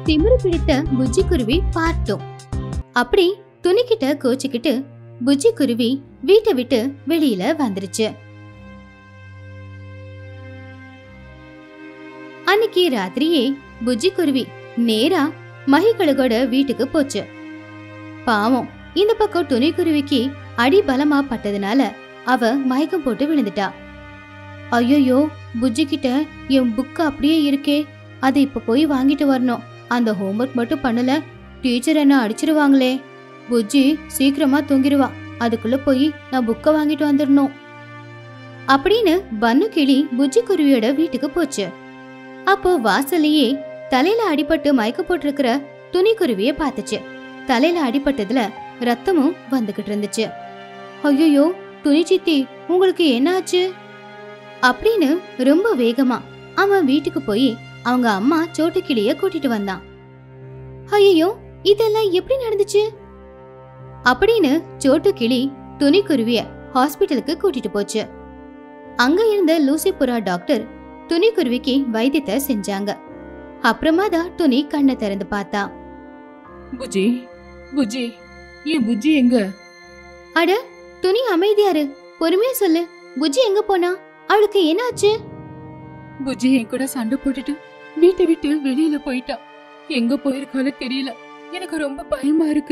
திமிரு பிடித்த புஜ்ஜி குருவி பார்ட்டோம் அப்படி துணிக்கிட்ட கோச்சுக்கிட்டு புஜ்ஜி குருவி வீட்டை விட்டு வெளியில வந்துருச்சு அன்னைக்கு ராத்திரியே புஜ்ஜி குருவி நேரா மகிகளுகோட வீட்டுக்கு போச்சு பாவம் இந்த பக்கம் துணி குருவிக்கு அடி பலமா பட்டதுனால அவ மயக்கம் போட்டு விழுந்துட்டா ஐயோ புஜ்ஜி கிட்ட என் புக் அப்படியே இருக்கே அதை இப்ப போய் வாங்கிட்டு வரணும் அந்த ஹோம்ஒர்க் மட்டும் பண்ணல டீச்சர் என்ன அடிச்சிருவாங்களே புஜ்ஜி சீக்கிரமா தூங்கிடுவா அதுக்குள்ள போய் நான் புக்கை வாங்கிட்டு வந்துடணும் அப்படின்னு பன்னு கிளி புஜ்ஜி குருவியோட வீட்டுக்கு போச்சு அப்போ வாசல்லையே தலையில அடிபட்டு மயக்க போட்டிருக்கிற துணி குருவிய பார்த்துச்சு தலையில அடிபட்டதுல ரத்தமும் வந்துகிட்டு இருந்துச்சு ஐயோ துணி சித்தி உங்களுக்கு என்ன ஆச்சு அப்படின்னு ரொம்ப வேகமா அவன் வீட்டுக்கு போய் அவங்க அம்மா சோட்டு கிளிய கூட்டிட்டு வந்தான் ஐயோ இதெல்லாம் எப்படி நடந்துச்சு அப்படின்னு சோட்டு கிளி துணி குருவிய ஹாஸ்பிட்டலுக்கு கூட்டிட்டு போச்சு அங்க இருந்த லூசி புறா டாக்டர் துணி குருவிக்கு வைத்தியத்தை செஞ்சாங்க அப்புறமா தான் துணி கண்ணை திறந்து பார்த்தா புஜி புஜி என் புஜ்ஜி எங்க அட துணி அமைதியாரு பொறுமையா சொல்லு புஜ்ஜி எங்க போனா அவளுக்கு என்னாச்சு புஜ்ஜி என் கூட சண்டை போட்டுட்டு வீட்டை விட்டு வெளியில போயிட்டா எங்க போயிருக்காளோ தெரியல எனக்கு ரொம்ப பயமா இருக்கு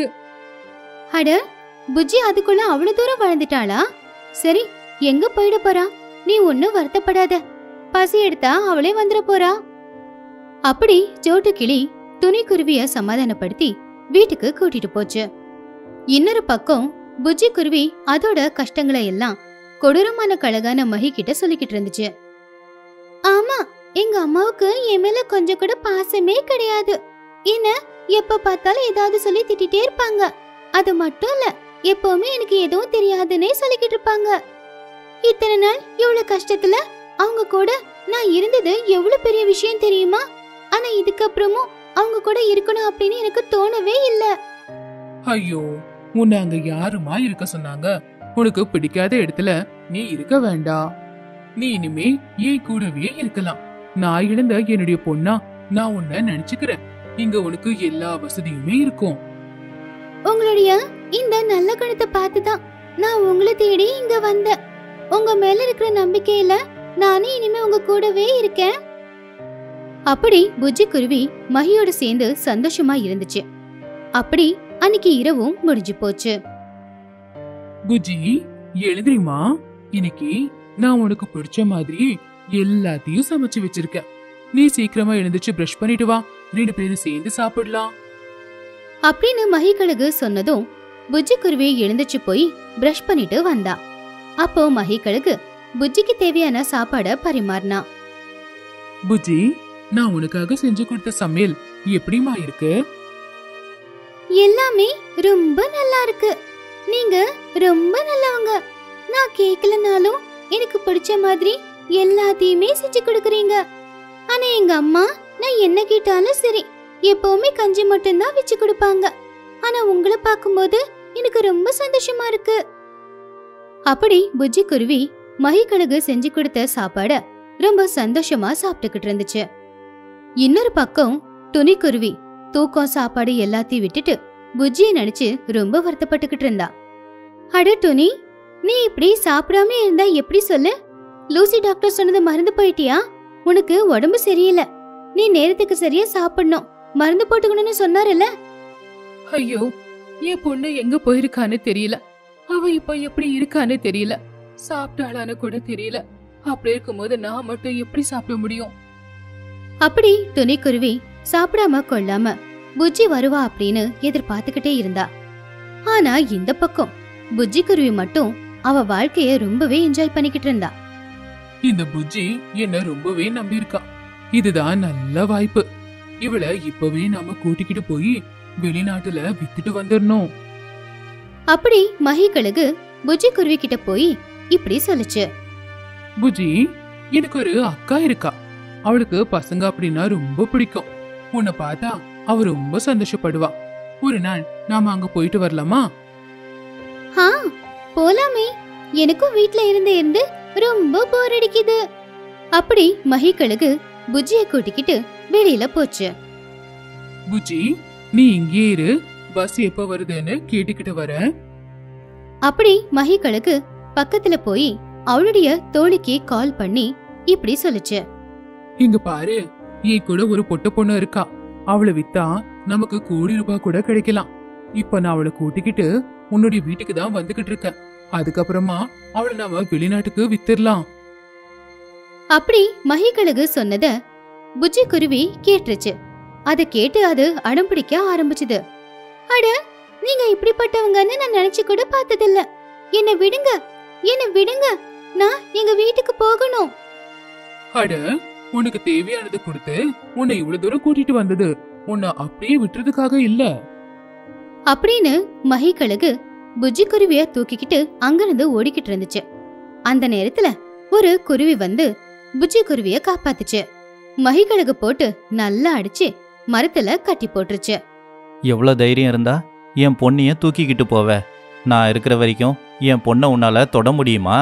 அட புஜ்ஜி அதுக்குள்ள அவ்வளவு தூரம் வளர்ந்துட்டாளா சரி எங்க போயிட போறா நீ ஒன்னும் வருத்தப்படாத பசி எடுத்தா அவளே வந்துட போறா அப்படி சோட்டு கிளி துணி குருவிய சமாதானப்படுத்தி வீட்டுக்கு கூட்டிட்டு போச்சு இன்னொரு பக்கம் புஜ்ஜி குருவி அதோட கஷ்டங்களை எல்லாம் கொடூரமான கழகான மகி கிட்ட சொல்லிக்கிட்டு இருந்துச்சு ஆமா எங்க அம்மாவுக்கு என் மேல கொஞ்சம் கூட பாசமே கிடையாது என்ன எப்ப பார்த்தாலும் ஏதாவது சொல்லி திட்டிட்டே இருப்பாங்க அது மட்டும் இல்ல எப்பவுமே எனக்கு எதுவும் தெரியாதுன்னே சொல்லிக்கிட்டு இருப்பாங்க இத்தனை நாள் இவ்வளவு கஷ்டத்துல அவங்க கூட நான் இருந்தது எவ்வளவு பெரிய விஷயம் தெரியுமா ஆனா இதுக்கப்புறமும் அவங்க கூட இருக்கணும் அப்படின்னு எனக்கு தோணவே இல்ல ஐயோ உன்னை அங்க யாருமா இருக்க சொன்னாங்க உனக்கு பிடிக்காத இடத்துல நீ இருக்க வேண்டாம் நீ இனிமே என் கூடவே இருக்கலாம் நான் இழந்த என்னுடைய பொண்ணா நான் உன்னை நினைச்சுக்கிறேன் இங்க உனக்கு எல்லா வசதியுமே இருக்கும் உங்களுடைய இந்த நல்ல குணத்தை பார்த்துதான் நான் உங்களை தேடி இங்க வந்தேன் உங்க மேல இருக்கிற நம்பிக்கையில நானே இனிமே உங்க கூடவே இருக்கேன் அப்படி புஜ்ஜி குருவி மகியோட சேர்ந்து சந்தோஷமா இருந்துச்சு அப்படி அன்னைக்கு இரவும் முடிஞ்சு போச்சு புஜி எழுதுறிமா இன்னைக்கு நான் உனக்கு பிடிச்ச மாதிரி எல்லாத்தையும் சமைச்சு வச்சிருக்கேன் நீ சீக்கிரமா எழுந்துச்சு பிரஷ் பண்ணிட்டு வா ரெண்டு பேரும் சேர்ந்து சாப்பிடலாம் அப்படின்னு மகிக்கழுகு சொன்னதும் புஜ்ஜி குருவி எழுந்துச்சு போய் பிரஷ் பண்ணிட்டு வந்தா அப்போ மகிக்கழுகு புஜ்ஜிக்கு தேவையான சாப்பாட பரிமாறினா புஜி நான் உனக்காக செஞ்சு கொடுத்த சமையல் எப்படிமா இருக்கு எல்லாமே ரொம்ப நல்லா இருக்கு நீங்க ரொம்ப நல்லவங்க நான் கேக்கலனாலும் எனக்கு பிடிச்ச மாதிரி எல்லாத்தையுமே செஞ்சு கொடுக்குறீங்க ஆனா எங்க அம்மா நான் என்ன கேட்டாலும் சரி எப்பவுமே கஞ்சி மட்டும்தான் வச்சு கொடுப்பாங்க ஆனா உங்களை பார்க்கும்போது எனக்கு ரொம்ப சந்தோஷமா இருக்கு அப்படி புஜ்ஜி குருவி மகிக்கழுகு செஞ்சு கொடுத்த சாப்பாட ரொம்ப சந்தோஷமா சாப்பிட்டுக்கிட்டு இருந்துச்சு இன்னொரு பக்கம் துணி குருவி தூக்கம் சாப்பாடு எல்லாத்தையும் விட்டுட்டு புஜ்ஜிய நினைச்சு ரொம்ப வருத்தப்பட்டுக்கிட்டு இருந்தா அட துணி நீ இப்படி சாப்பிடாம இருந்தா எப்படி சொல்லு லூசி டாக்டர் சொன்னது மறந்து போயிட்டியா உனக்கு உடம்பு சரியில்லை நீ நேரத்துக்கு சரியா சாப்பிடணும் மருந்து போட்டுக்கணும்னு சொன்னாருல்ல ஐயோ என் பொண்ணு எங்க போயிருக்கான்னு தெரியல அவ இப்ப எப்படி இருக்கான்னு தெரியல சாப்பிட்டாளான்னு கூட தெரியல அப்படி இருக்கும்போது நான் மட்டும் எப்படி சாப்பிட முடியும் அப்படி துணிக்குருவி சாப்பிடாம கொள்ளாம புஜ்ஜி வருவா அப்படின்னு எதிர்பார்த்துக்கிட்டே இருந்தா ஆனா இந்த பக்கம் புஜ்ஜி குருவி மட்டும் அவ வாழ்க்கைய ரொம்பவே என்ஜாய் பண்ணிக்கிட்டு இருந்தா இந்த புஜ்ஜி என்ன ரொம்பவே நம்பியிருக்கா இதுதான் நல்ல வாய்ப்பு இவளை இப்பவே நாம கூட்டிக்கிட்டு போய் வெளிநாட்டுல வித்துட்டு வந்துடணும் அப்படி மகிக்கழுகு புஜ்ஜி குருவி கிட்ட போய் இப்படி சொல்லுச்சு புஜி எனக்கு ஒரு அக்கா இருக்கா அவளுக்கு பசங்க அப்படின்னா ரொம்ப பிடிக்கும் உன்னை பார்த்தா அவ ரொம்ப சந்தோஷப்படுவா ஒரு நாள் நாம அங்க போயிட்டு வரலாமா ஆ போலாமே எனக்கும் வீட்ல இருந்து இருந்து ரொம்ப போர் அடிக்குது அப்படி மகிக்கழுகு புஜ்ஜிய கூட்டிக்கிட்டு வெளியில போச்சு புஜ்ஜி நீ இங்கே இரு பஸ் எப்ப வருதுன்னு கேட்டுக்கிட்டு வரேன் அப்படி மகிகளுக்கு பக்கத்துல போய் அவளுடைய தோழிக்கு கால் பண்ணி இப்படி சொல்லுச்சு இங்க பாரு என் கூட ஒரு பொட்ட பொண்ணு இருக்கா அவளை வித்தா நமக்கு கோடி ரூபாய் கூட கிடைக்கலாம் இப்ப நான் அவளை கூட்டிக்கிட்டு உன்னுடைய வீட்டுக்கு தான் வந்துகிட்டு இருக்கேன் அதுக்கப்புறமா அவளை நாம வெளிநாட்டுக்கு வித்திரலாம் அப்படி மகிகளுக்கு சொன்னத புஜ்ஜி குருவி கேட்டுருச்சு அத கேட்டு அது அடம் பிடிக்க ஆரம்பிச்சுது அட நீங்க இப்படிப்பட்டவங்கன்னு நான் நினைச்சு கூட பார்த்ததில்ல என்ன விடுங்க என்ன விடுங்க நான் எங்க வீட்டுக்கு போகணும் அட உனக்கு தேவையானது கொடுத்து உன்னை இவ்வளவு தூரம் கூட்டிட்டு வந்தது உன்னை அப்படியே விட்டுறதுக்காக இல்ல அப்படின்னு மகிகளுக்கு புஜ்ஜி குருவிய தூக்கிக்கிட்டு அங்கிருந்து ஓடிக்கிட்டு இருந்துச்சு அந்த நேரத்துல ஒரு குருவி வந்து புஜ்ஜி குருவிய காப்பாத்துச்சு மகிகளுக்கு போட்டு நல்லா அடிச்சு மரத்துல கட்டி போட்டுருச்சு எவ்வளோ தைரியம் இருந்தா என் பொண்ணைய தூக்கிக்கிட்டு போவ நான் இருக்கிற வரைக்கும் என் பொண்ணை உன்னால தொட முடியுமா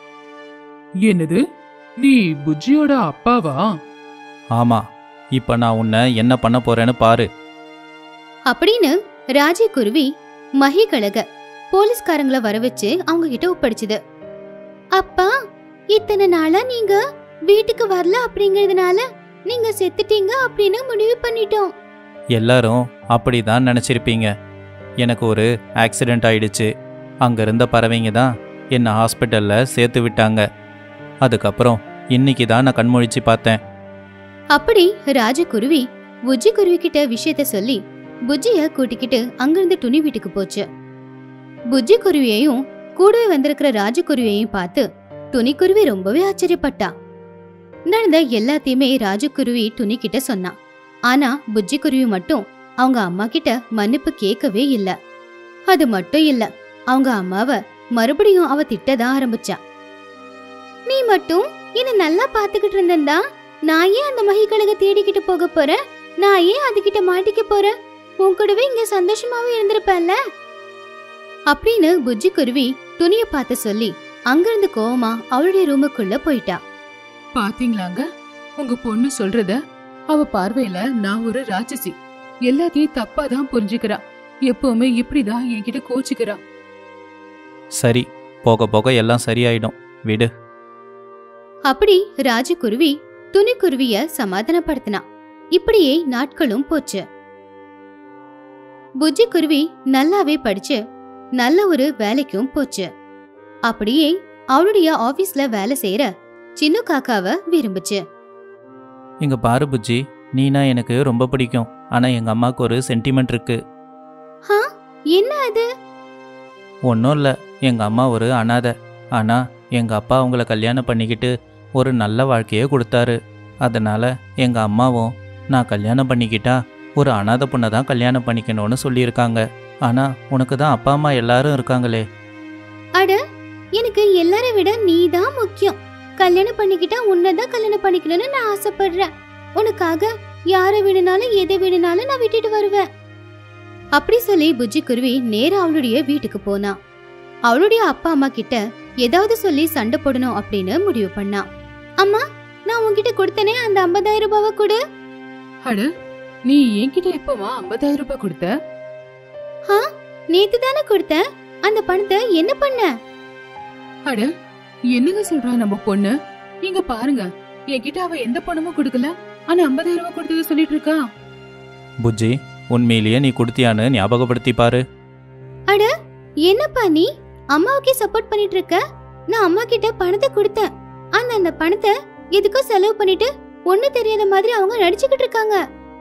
என்னது நீ புஜ்ஜியோட அப்பாவா ஆமா இப்ப நான் உன்னை என்ன பண்ண போறேன்னு பாரு அப்படின்னு ராஜி குருவி மகிகழக போலீஸ்காரங்கள வர வச்சு அவங்க கிட்ட ஒப்படைச்சுது அப்பா இத்தனை நாளா நீங்க வீட்டுக்கு வரல அப்படிங்கறதுனால நீங்க செத்துட்டீங்க அப்படின்னு முடிவு பண்ணிட்டோம் எல்லாரும் அப்படிதான் நினைச்சிருப்பீங்க எனக்கு ஒரு ஆக்சிடென்ட் ஆயிடுச்சு அங்க இருந்த பறவைங்க தான் என்னை ஹாஸ்பிட்டல்ல சேர்த்து விட்டாங்க அதுக்கப்புறம் இன்னைக்கு தான் நான் கண்முழிச்சு பார்த்தேன் அப்படி ராஜகுருவி புஜ்ஜி குருவி கிட்ட விஷயத்த சொல்லி புஜ்ஜிய கூட்டிக்கிட்டு அங்கிருந்து துணி வீட்டுக்கு போச்சு புஜ்ஜி குருவியையும் கூடவே வந்திருக்கிற ராஜகுருவியையும் பார்த்து துணிக்குருவி ரொம்பவே ஆச்சரியப்பட்டா நடந்த எல்லாத்தையுமே ராஜகுருவி துணி கிட்ட சொன்னான் ஆனா புஜ்ஜி குருவி மட்டும் அவங்க அம்மா கிட்ட மன்னிப்பு கேட்கவே இல்ல அது மட்டும் இல்ல அவங்க அம்மாவ மறுபடியும் அவ திட்டதான் ஆரம்பிச்சா நீ மட்டும் என்ன நல்லா பாத்துக்கிட்டு இருந்தா நான் ஏன் அந்த மகிகளுக்கு தேடிக்கிட்டு போக போறேன் நான் ஏன் அதுகிட்ட மாட்டிக்க போறேன் உன் கூடவே இங்க சந்தோஷமாவே இருந்திருப்பேன்ல அப்படின்னு புஜ்ஜி குருவி துணிய பார்த்து சொல்லி அங்கிருந்து கோவமா அவளுடைய ரூமுக்குள்ள போயிட்டா பாத்தீங்களாங்க உங்க பொண்ணு சொல்றத அவ பார்வையில நான் ஒரு ராட்சசி எல்லாத்தையும் தப்பா தான் புரிஞ்சுக்கிறா எப்பவுமே இப்படிதான் என்கிட்ட கோச்சுக்கிறா சரி போக போக எல்லாம் சரியாயிடும் விடு அப்படி ராஜகுருவி துணிக்குருவிய சமாதானப்படுத்தினா இப்படியே நாட்களும் போச்சு புஜ்ஜி குருவி நல்லாவே படிச்சு நல்ல ஒரு வேலைக்கும் போச்சு அப்படியே அவளுடைய ஆபீஸ்ல வேலை செய்யற சின்ன காக்காவ விரும்புச்சு இங்க பாரு புஜ்ஜி நீனா எனக்கு ரொம்ப பிடிக்கும் ஆனா எங்க அம்மாவுக்கு ஒரு சென்டிமெண்ட் இருக்கு ஹா என்ன அது ஒன்றும் இல்லை எங்கள் அம்மா ஒரு அனாதை ஆனால் எங்கள் அப்பா அவங்கள கல்யாணம் பண்ணிக்கிட்டு ஒரு நல்ல வாழ்க்கையை கொடுத்தாரு அதனால் எங்கள் அம்மாவும் நான் கல்யாணம் பண்ணிக்கிட்டா ஒரு அனாதை பொண்ணை தான் கல்யாணம் பண்ணிக்கணும்னு சொல்லியிருக்காங்க ஆனால் உனக்கு தான் அப்பா அம்மா எல்லாரும் இருக்காங்களே அட எனக்கு எல்லாரை விட நீ தான் முக்கியம் கல்யாணம் பண்ணிக்கிட்டா உன்னதான் கல்யாணம் பண்ணிக்கணும்னு நான் ஆசைப்படுறேன் உனக்காக யாரை விடுனாலும் எதை விடுனாலும் நான் விட்டுட்டு வருவேன் அப்படி சொல்லி புஜ்ஜி குருவி நேரா அவளுடைய வீட்டுக்கு போனா அவளுடைய அப்பா அம்மா கிட்ட ஏதாவது சொல்லி சண்டை போடணும் அப்படின்னு முடிவு பண்ணா அம்மா நான் உன்கிட்ட கொடுத்தனே அந்த ஐம்பதாயிரம் ரூபாவை கொடு அட நீ என்கிட்ட எப்பமா ஐம்பதாயிரம் ரூபாய் கொடுத்த ஆ நேத்து தானே கொடுத்தேன் அந்த பணத்தை என்ன பண்ண அட என்னங்க சொல்றா நம்ம பொண்ணு இங்க பாருங்க என்கிட்ட அவ எந்த பணமும் கொடுக்கல ஆனா ஐம்பதாயிரம் ரூபாய் கொடுத்தது சொல்லிட்டு இருக்கா புஜ்ஜி உண்மையிலேயே நீ கொடுத்தியான்னு ஞாபகப்படுத்தி பாரு அட என்னப்பா நீ அம்மாவுக்கே சப்போர்ட் பண்ணிட்டு இருக்க நான் அம்மா கிட்ட பணத்தை கொடுத்தேன் ஆனா அந்த பணத்தை எதுக்கோ செலவு பண்ணிட்டு ஒண்ணு தெரியாத மாதிரி அவங்க நடிச்சுக்கிட்டு இருக்காங்க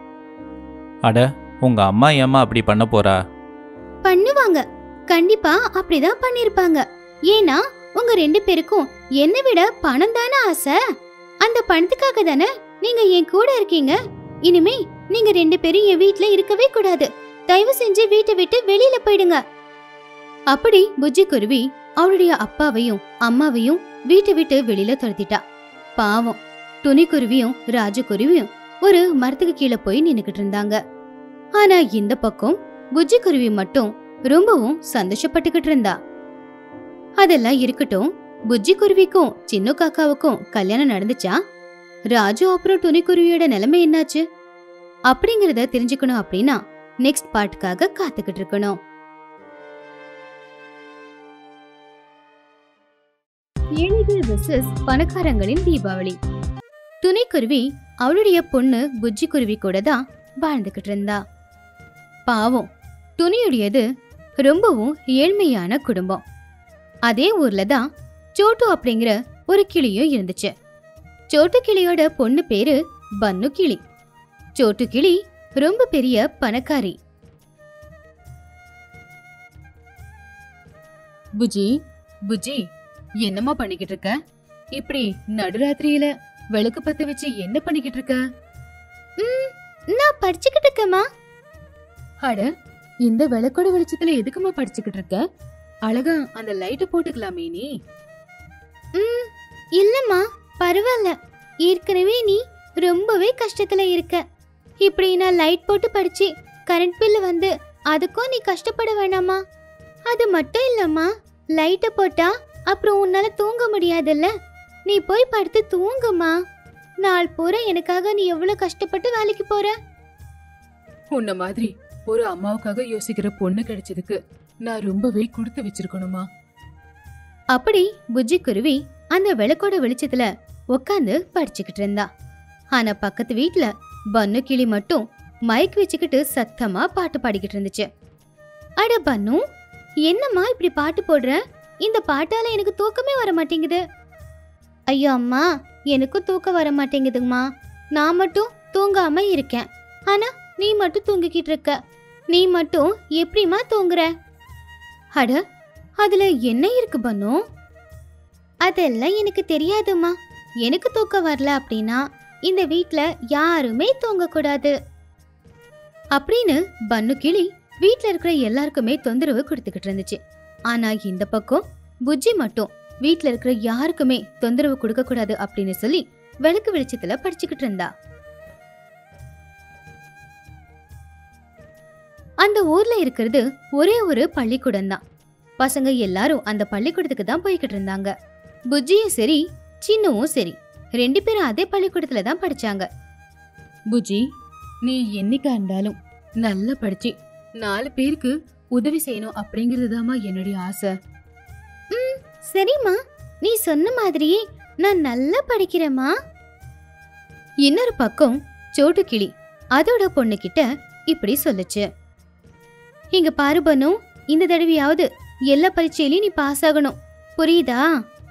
அட உங்கள் அம்மா ஏம்மா அப்படி பண்ண போறா பண்ணுவாங்க கண்டிப்பா அப்படிதான் பண்ணிருப்பாங்க ஏன்னா உங்க ரெண்டு பேருக்கும் என்னை விட பணம் தானே ஆசை அந்த பணத்துக்காக தானே நீங்க என் கூட இருக்கீங்க இனிமே நீங்க ரெண்டு பேரும் என் வீட்ல இருக்கவே கூடாது தயவு செஞ்சு வீட்டை விட்டு வெளியில போயிடுங்க அப்படி புஜ்ஜி குருவி அவளுடைய அப்பாவையும் அம்மாவையும் வீட்டை விட்டு வெளியில துரத்திட்டா பாவம் துணிக்குருவியும் ராஜகுருவியும் ஒரு மரத்துக்கு கீழே போய் நின்னுக்கிட்டு இருந்தாங்க ஆனா இந்த பக்கம் புஜ்ஜி குருவி மட்டும் ரொம்பவும் சந்தோஷப்பட்டுக்கிட்டு இருந்தா அதெல்லாம் இருக்கட்டும் புஜ்ஜி குருவிக்கும் சின்ன காக்காவுக்கும் கல்யாணம் நடந்துச்சா ராஜு அப்புறம் துணிக்குருவியோட நிலைமை என்னாச்சு அப்படிங்கறத தெரிஞ்சுக்கணும் அப்படின்னா நெக்ஸ்ட் பார்ட்டுக்காக காத்துக்கிட்டு இருக்கணும் ஏழைகள் வெர்சஸ் பணக்காரங்களின் தீபாவளி துணைக்குருவி அவளுடைய பொண்ணு புஜ்ஜி குருவி கூட தான் வாழ்ந்துகிட்டு இருந்தா பாவம் துணியுடையது ரொம்பவும் ஏழ்மையான குடும்பம் அதே ஊர்ல தான் சோட்டு அப்படிங்கிற ஒரு கிளியும் இருந்துச்சு சோட்டு கிளியோட பொண்ணு பேரு பன்னு கிளி சோட்டு கிளி ரொம்ப பெரிய பணக்காரி புஜி புஜி என்னம்மா பண்ணிக்கிட்டு இருக்க இப்படி நடுராத்திரியில விளக்கு பத்த வச்சு என்ன பண்ணிக்கிட்டு இருக்க நான் படிச்சுக்கிட்டு இருக்கேம்மா அட இந்த விளக்கோட வெளிச்சத்துல எதுக்குமா படிச்சுக்கிட்டு இருக்க அழகா அந்த லைட்ட போட்டுக்கலாமே நீ ம் இல்லம்மா பரவாயில்ல ஏற்கனவே நீ ரொம்பவே கஷ்டத்துல இருக்க இப்படி நான் லைட் போட்டு படிச்சு கரண்ட் பில் வந்து அதுக்கும் நீ கஷ்டப்பட வேணாமா அது மட்டும் இல்லம்மா லைட்டை போட்டா அப்புறம் உன்னால தூங்க முடியாதுல்ல நீ போய் படுத்து தூங்குமா நாள் பூரா எனக்காக நீ எவ்வளவு கஷ்டப்பட்டு வேலைக்கு போற உன்ன மாதிரி ஒரு அம்மாவுக்காக யோசிக்கிற பொண்ணு கிடைச்சதுக்கு நான் ரொம்பவே கொடுத்து வச்சிருக்கணுமா அப்படி புஜ்ஜி குருவி அந்த விளக்கோட வெளிச்சத்துல உட்காந்து படிச்சுக்கிட்டு இருந்தா ஆனா பக்கத்து வீட்ல பன்னு கிளி மட்டும் மைக் வச்சுக்கிட்டு சத்தமா பாட்டு பாடிக்கிட்டு இருந்துச்சு அட பன்னு என்னம்மா இப்படி பாட்டு போடுற இந்த பாட்டால எனக்கு தூக்கமே வர மாட்டேங்குது ஐயோ அம்மா எனக்கும் தூக்கம் வர மாட்டேங்குதுங்கம்மா நான் மட்டும் தூங்காம இருக்கேன் ஆனா நீ மட்டும் தூங்கிக்கிட்டு இருக்க நீ மட்டும் எப்படிம்மா தூங்குற அட அதுல என்ன இருக்கு பன்னு அதெல்லாம் எனக்கு தெரியாதும்மா எனக்கு தூக்கம் வரல அப்படின்னா இந்த வீட்ல யாருமே தூங்கக்கூடாது அப்படின்னு பன்னு கிளி வீட்ல இருக்கிற எல்லாருக்குமே தொந்தரவு கொடுத்துக்கிட்டு இருந்துச்சு ஆனா இந்த பக்கம் புஜ்ஜி மட்டும் வீட்ல இருக்கிற யாருக்குமே தொந்தரவு கொடுக்க கூடாது அப்படின்னு சொல்லி விளக்கு வெளிச்சத்துல படிச்சுக்கிட்டு இருந்தா அந்த ஊர்ல இருக்கிறது ஒரே ஒரு பள்ளிக்கூடம் தான் பசங்க எல்லாரும் அந்த பள்ளிக்கூடத்துக்கு தான் போய்கிட்டு இருந்தாங்க புஜ்ஜியும் சரி சின்னுவும் சரி ரெண்டு பேரும் அதே பள்ளிக்கூடத்துல தான் படிச்சாங்க புஜி நீ என்னைக்கா இருந்தாலும் நல்லா படிச்சு நாலு பேருக்கு உதவி செய்யணும் அப்படிங்கறதுதாம்மா என்னுடைய ஆசை சரிம்மா நீ சொன்ன மாதிரியே நான் நல்லா படிக்கிறேம்மா இன்னொரு பக்கம் சோட்டு கிளி அதோட பொண்ணுகிட்ட இப்படி சொல்லுச்சு இங்க பாரு பனு இந்த தடவையாவது எல்லா பரீட்சையிலையும் நீ பாஸ் ஆகணும் புரியுதா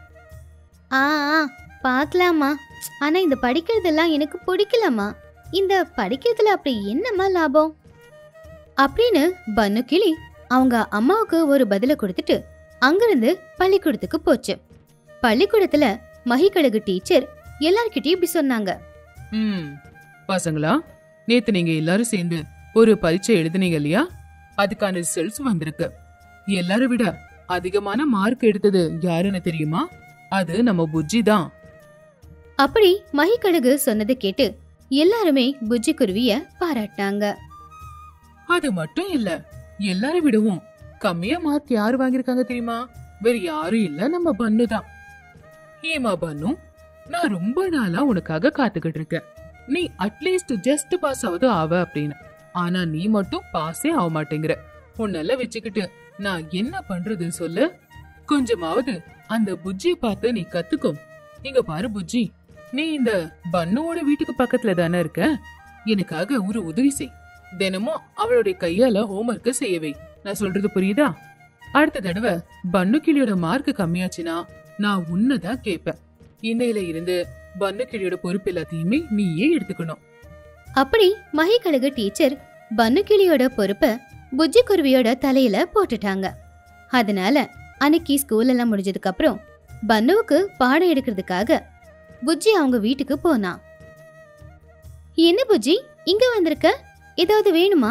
ஆ ஆ, பார்க்கலாம்மா ஆனா இந்த படிக்கிறதெல்லாம் எனக்கு பிடிக்கலம்மா இந்த படிக்கிறதுல அப்படி என்னம்மா லாபம் அப்படின்னு பன்னு கிளி அவங்க அம்மாவுக்கு ஒரு பதில கொடுத்துட்டு அங்கிருந்து பள்ளிக்கூடத்துக்கு போச்சு பள்ளிக்கூடத்துல மகிக்கழகு டீச்சர் எல்லார்கிட்டயும் இப்படி சொன்னாங்க ம் பசங்களா நேத்து நீங்க எல்லாரும் சேர்ந்து ஒரு பரீட்சை எழுதுனீங்க இல்லையா அதுக்கான ரிசல்ட்ஸ் வந்திருக்கு எல்லாரும் விட அதிகமான மார்க் எடுத்தது யாருன்னு தெரியுமா அது நம்ம புஜ்ஜி தான் அப்படி மகிக்கழகு சொன்னதை கேட்டு எல்லாருமே புஜ்ஜி குருவிய பாராட்டினாங்க அது மட்டும் இல்ல எல்லாரும் விடவும் கம்மியா மார்க் யாரு வாங்கியிருக்காங்க தெரியுமா வேற யாரும் இல்ல நம்ம பன்னு தான் ஏமா பன்னு நான் ரொம்ப நாளா உனக்காக காத்துக்கிட்டு இருக்கேன் நீ அட்லீஸ்ட் ஜஸ்ட் பாஸ் ஆவது ஆவ அப்படின்னு ஆனா நீ மட்டும் பாஸே ஆக மாட்டேங்கிற உன்னெல்லாம் வச்சுக்கிட்டு நான் என்ன பண்றது சொல்லு கொஞ்சமாவது அந்த புஜ்ஜிய பார்த்து நீ கத்துக்கும் இங்க பாரு புஜ்ஜி நீ இந்த பன்னுவோட வீட்டுக்கு பக்கத்துல தானே இருக்க எனக்காக ஒரு உதவி செய் தினமும் அவளுடைய கையால ஹோம்ஒர்க் செய்யவை நான் சொல்றது புரியுதா அடுத்த தடவை பன்னு கிளியோட மார்க் கம்மியாச்சுன்னா நான் உன்னதான் கேட்பேன் இன்னையில இருந்து பன்னு கிளியோட பொறுப்பு எல்லாத்தையுமே நீயே எடுத்துக்கணும் அப்படி மகிக்கழகு டீச்சர் பன்னுக்கிளியோட பொறுப்ப புஜ்ஜி குருவியோட தலையில போட்டுட்டாங்க அதனால அன்னைக்கு ஸ்கூல் எல்லாம் முடிஞ்சதுக்கு அப்புறம் பன்னுவுக்கு பாடம் எடுக்கிறதுக்காக புஜ்ஜி அவங்க வீட்டுக்கு போனான் என்ன புஜ்ஜி இங்க வந்திருக்க ஏதாவது வேணுமா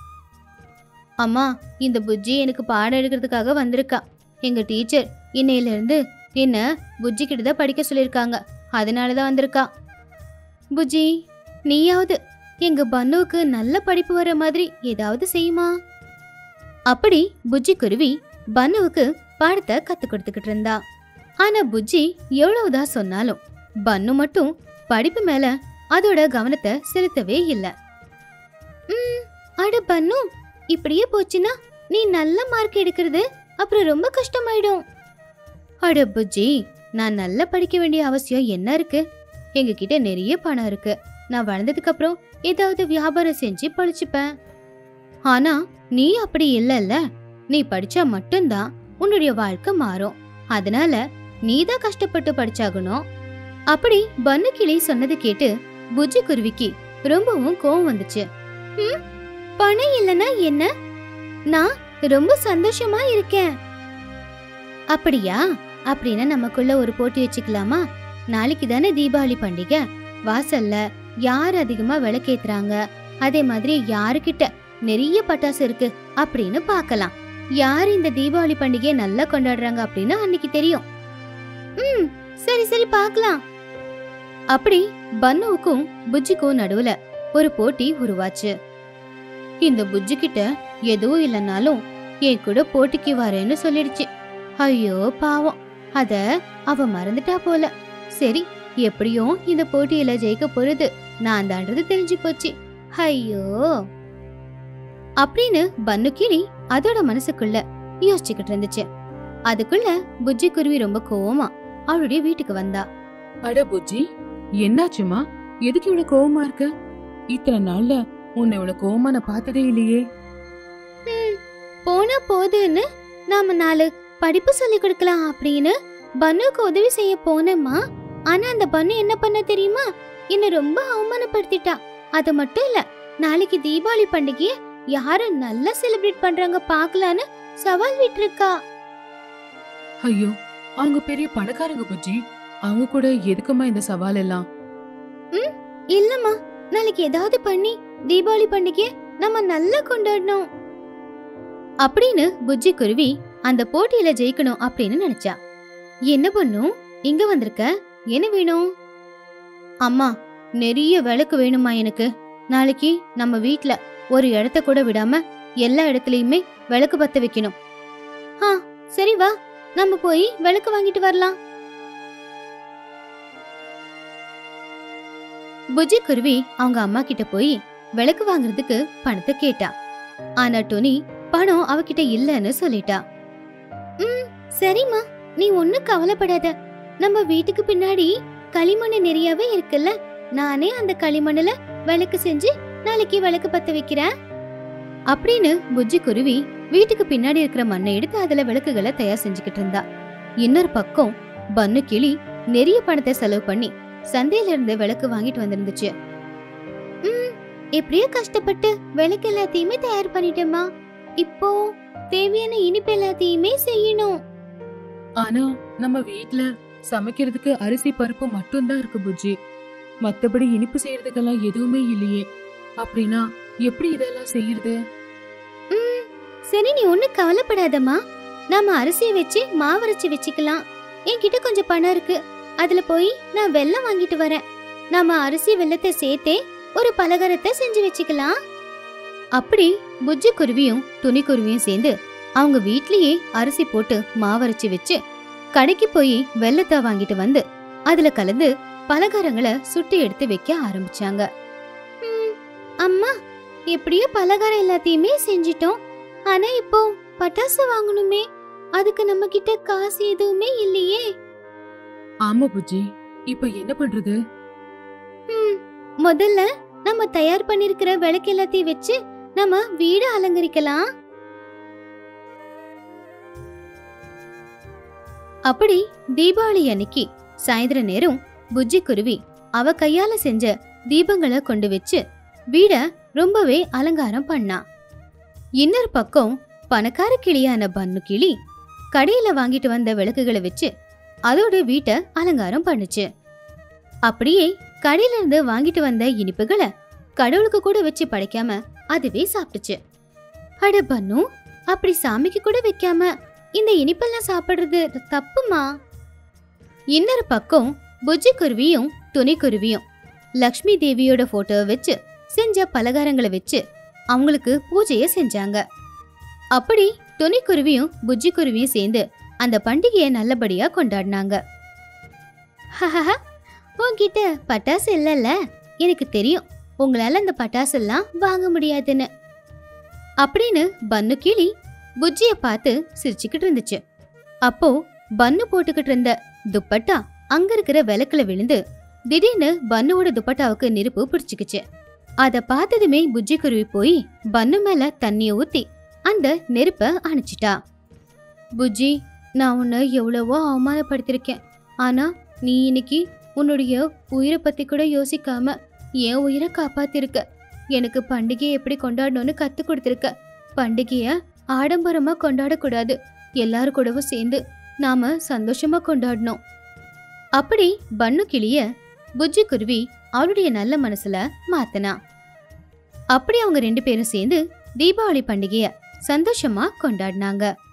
அம்மா இந்த புஜ்ஜி எனக்கு பாடம் எடுக்கிறதுக்காக வந்திருக்கா எங்க டீச்சர் இன்னையில இருந்து என்ன புஜ்ஜி கிட்ட தான் படிக்க சொல்லியிருக்காங்க அதனால தான் வந்திருக்கா புஜ்ஜி நீயாவது எங்க பன்னுவுக்கு நல்ல படிப்பு வர மாதிரி ஏதாவது செய்யுமா அப்படி புஜ்ஜி குருவி பன்னுவுக்கு பாடத்தை கத்து கொடுத்துக்கிட்டு இருந்தா ஆனா புஜ்ஜி எவ்வளவுதான் சொன்னாலும் பன்னு மட்டும் படிப்பு மேல அதோட கவனத்தை செலுத்தவே இல்ல அட பண்ணு இப்படியே போச்சுன்னா நீ நல்ல மார்க் எடுக்கிறது அப்புறம் ரொம்ப கஷ்டமாயிடும் அட புஜ்ஜி நான் நல்லா படிக்க வேண்டிய அவசியம் என்ன இருக்கு எங்க கிட்ட நிறைய பணம் இருக்கு நான் வளர்ந்ததுக்கு அப்புறம் ஏதாவது வியாபாரம் செஞ்சு பழிச்சுப்பேன் ஆனா நீ அப்படி இல்லல்ல நீ படிச்சா மட்டும்தான் உன்னுடைய வாழ்க்கை மாறும் அதனால நீ தான் கஷ்டப்பட்டு படிச்சாகணும் அப்படி பன்னு கிளி சொன்னது கேட்டு புஜ்ஜி குருவிக்கு ரொம்பவும் கோவம் வந்துச்சு "ம், பணம் இல்லனா என்ன நான் ரொம்ப சந்தோஷமா இருக்கேன் அப்படியா அப்படின்னா நமக்குள்ள ஒரு போட்டி வச்சுக்கலாமா நாளைக்கு தானே தீபாவளி பண்டிகை வாசல்ல யார் அதிகமா விளக்கேத்துறாங்க அதே மாதிரி யாருக்கிட்ட நிறைய பட்டாசு இருக்கு அப்படின்னு பார்க்கலாம் யார் இந்த தீபாவளி பண்டிகையை நல்லா கொண்டாடுறாங்க அப்படின்னு அன்னைக்கு தெரியும் ம் சரி சரி பார்க்கலாம் அப்படி பன்னுவுக்கும் புஜ்ஜிக்கும் நடுவுல ஒரு போட்டி உருவாச்சு இந்த புஜ்ஜி கிட்ட எதுவும் இல்லைனாலும் என் கூட போட்டிக்கு வரேன்னு சொல்லிடுச்சு ஐயோ பாவம் அத அவ மறந்துட்டா போல சரி எப்படியும் இந்த போட்டியில ஜெயிக்க போறது நான் தான்றது தெரிஞ்சு போச்சு ஐயோ அப்படின்னு பன்னு கிளி அதோட மனசுக்குள்ள யோசிச்சுக்கிட்டு இருந்துச்சு அதுக்குள்ள புஜ்ஜி குருவி ரொம்ப கோவமா அவளுடைய வீட்டுக்கு வந்தா அட புஜ்ஜி என்னாச்சுமா எதுக்கு இவ்வளவு கோவமா இருக்க இத்தனை நாள்ல உன்னை இவ்வளவு கோவமா நான் பார்த்ததே இல்லையே "ம், போனா போதுன்னு நாம நாலு படிப்பு சொல்லி கொடுக்கலாம் அப்படின்னு பன்னுக்கு உதவி செய்ய போனேம்மா ஆனா அந்த பன்னு என்ன பண்ண தெரியுமா என்ன ரொம்ப அவமானப்படுத்திட்டா அது மட்டும் இல்ல நாளைக்கு தீபாவளி பண்டிகைய யாரு நல்லா செலிப்ரேட் பண்றாங்க பார்க்கலான்னு சவால் விட்டுருக்கா ஐயோ அவங்க பெரிய பணக்காரங்க புஜ்ஜி அவங்க கூட எதுக்குமா இந்த சவால் எல்லாம் இல்லம்மா நாளைக்கு ஏதாவது பண்ணி தீபாவளி பண்டிகைய நம்ம நல்லா கொண்டாடணும் அப்படின்னு புஜ்ஜி குருவி அந்த போட்டியில ஜெயிக்கணும் அப்படின்னு நினைச்சா என்ன பண்ணும் இங்க வந்திருக்க என்ன வேணும் அம்மா நிறைய விளக்கு வேணுமா எனக்கு நாளைக்கு நம்ம வீட்ல ஒரு இடத்த கூட விடாம எல்லா இடத்துலயுமே விளக்கு பத்த வைக்கணும் ஆ சரி வா நம்ம போய் விளக்கு வாங்கிட்டு வரலாம் புஜி குருவி அவங்க அம்மா கிட்ட போய் விளக்கு வாங்குறதுக்கு பணத்தை கேட்டா ஆனா டோனி பணம் அவகிட்ட இல்லன்னு சொல்லிட்டா ம் சரிம்மா நீ ஒண்ணும் கவலைப்படாத நம்ம வீட்டுக்கு பின்னாடி களிமண் நிறையவே இருக்குல்ல நானே அந்த களிமண்ணுல விளக்கு செஞ்சு நாளைக்கு விளக்கு பத்த வைக்கிறேன் அப்படின்னு புஜ்ஜி குருவி வீட்டுக்கு பின்னாடி இருக்கிற மண்ணை எடுத்து அதுல விளக்குகளை தயார் செஞ்சுக்கிட்டு இருந்தா இன்னொரு பக்கம் பன்னு கிளி நிறைய பணத்தை செலவு பண்ணி சந்தையில இருந்து விளக்கு வாங்கிட்டு வந்திருந்துச்சு ம் எப்படியோ கஷ்டப்பட்டு விளக்கு எல்லாத்தையுமே தயார் பண்ணிட்டேம்மா இப்போ தேவையான இனிப்பு எல்லாத்தையுமே செய்யணும் ஆனா நம்ம வீட்ல சமைக்கிறதுக்கு அரிசி பருப்பு மட்டும்தான் இருக்கு புஜ்ஜி மத்தபடி இனிப்பு செய்யறதுக்கெல்லாம் எதுவுமே இல்லையே அப்படின்னா எப்படி இதெல்லாம் செய்யறது ம் சரி நீ ஒன்னும் கவலைப்படாதம்மா நாம அரிசியை வச்சு மாவரைச்சு வச்சுக்கலாம் என்கிட்ட கொஞ்சம் பணம் இருக்கு அதுல போய் நான் வெல்லம் வாங்கிட்டு வரேன் நாம அரிசி வெல்லத்தை சேர்த்தே ஒரு பலகாரத்தை செஞ்சு வச்சுக்கலாம் அப்படி புஜ்ஜி குருவியும் துணி குருவியும் சேர்ந்து அவங்க வீட்லயே அரிசி போட்டு மாவரைச்சு வச்சு கடைக்கு போய் வெல்லத்தை வாங்கிட்டு வந்து அதுல கலந்து பலகாரங்களை சுட்டு எடுத்து வைக்க ஆரம்பிச்சாங்க ம், அம்மா எப்படியோ பலகாரம் எல்லாத்தையுமே செஞ்சிட்டோம் ஆனா இப்போ பட்டாசு வாங்கணுமே அதுக்கு நம்ம கிட்ட காசு எதுவுமே இல்லையே ஆமா புஜ்ஜி இப்ப என்ன பண்றது ம், முதல்ல நம்ம தயார் பண்ணிருக்கிற விளக்கு எல்லாத்தையும் வச்சு நம்ம வீடு அலங்கரிக்கலாம் அப்படி தீபாவளி அன்னைக்கு சாயந்தர நேரம் புஜ்ஜி குருவி அவ கையால செஞ்ச தீபங்களை கொண்டு வச்சு வீட ரொம்பவே அலங்காரம் பண்ணா இன்னொரு பக்கம் பணக்கார கிளியான பன்னு கிளி கடையில வாங்கிட்டு வந்த விளக்குகளை வச்சு அதோட வீட்டை அலங்காரம் பண்ணுச்சு அப்படியே கடையில இருந்து வாங்கிட்டு வந்த இனிப்புகளை கடவுளுக்கு கூட வச்சு படைக்காம அதுவே சாப்பிட்டுச்சு அட பன்னு அப்படி சாமிக்கு கூட வைக்காம இந்த இனிப்பெல்லாம் சாப்பிடுறது தப்புமா இன்னொரு பக்கம் புஜ்ஜி குருவியும் துணி குருவியும் லக்ஷ்மி தேவியோட போட்டோவை வச்சு செஞ்ச பலகாரங்களை வச்சு அவங்களுக்கு பூஜையை செஞ்சாங்க அப்படி துணி குருவியும் புஜ்ஜி குருவியும் சேர்ந்து அந்த பண்டிகையை நல்லபடியா கொண்டாடினாங்க ஹஹஹ, உன்கிட்ட பட்டாசு இல்லைல்ல எனக்கு தெரியும் உங்களால அந்த பட்டாசு எல்லாம் வாங்க முடியாதுன்னு அப்படின்னு பன்னு கிளி புஜ்ஜிய பார்த்து சிரிச்சுக்கிட்டு இருந்துச்சு அப்போ பன்னு போட்டுக்கிட்டு இருந்த துப்பட்டா அங்க இருக்கிற விளக்குல விழுந்து திடீர்னு பன்னுவோட துப்பட்டாவுக்கு நெருப்பு பிடிச்சுக்கிச்சு அத பார்த்ததுமே புஜ்ஜி குருவி போய் பன்னு மேல தண்ணிய ஊத்தி அந்த நெருப்ப அணைச்சிட்டா புஜ்ஜி நான் உன்னை எவ்வளவோ அவமானப்படுத்திருக்கேன் ஆனா நீ இன்னைக்கு உன்னுடைய உயிரை பத்தி கூட யோசிக்காம என் உயிரை காப்பாத்திருக்க எனக்கு பண்டிகையை எப்படி கொண்டாடணும்னு கத்து கொடுத்திருக்க பண்டிகைய ஆடம்பரமா கொண்டாடக்கூடாது எல்லாரும் கூடவும் சேர்ந்து நாம சந்தோஷமா கொண்டாடணும் அப்படி பன்னு கிளிய புஜ்ஜி குருவி அவளுடைய நல்ல மனசுல மாத்தனா அப்படி அவங்க ரெண்டு பேரும் சேர்ந்து தீபாவளி பண்டிகைய சந்தோஷமா கொண்டாடினாங்க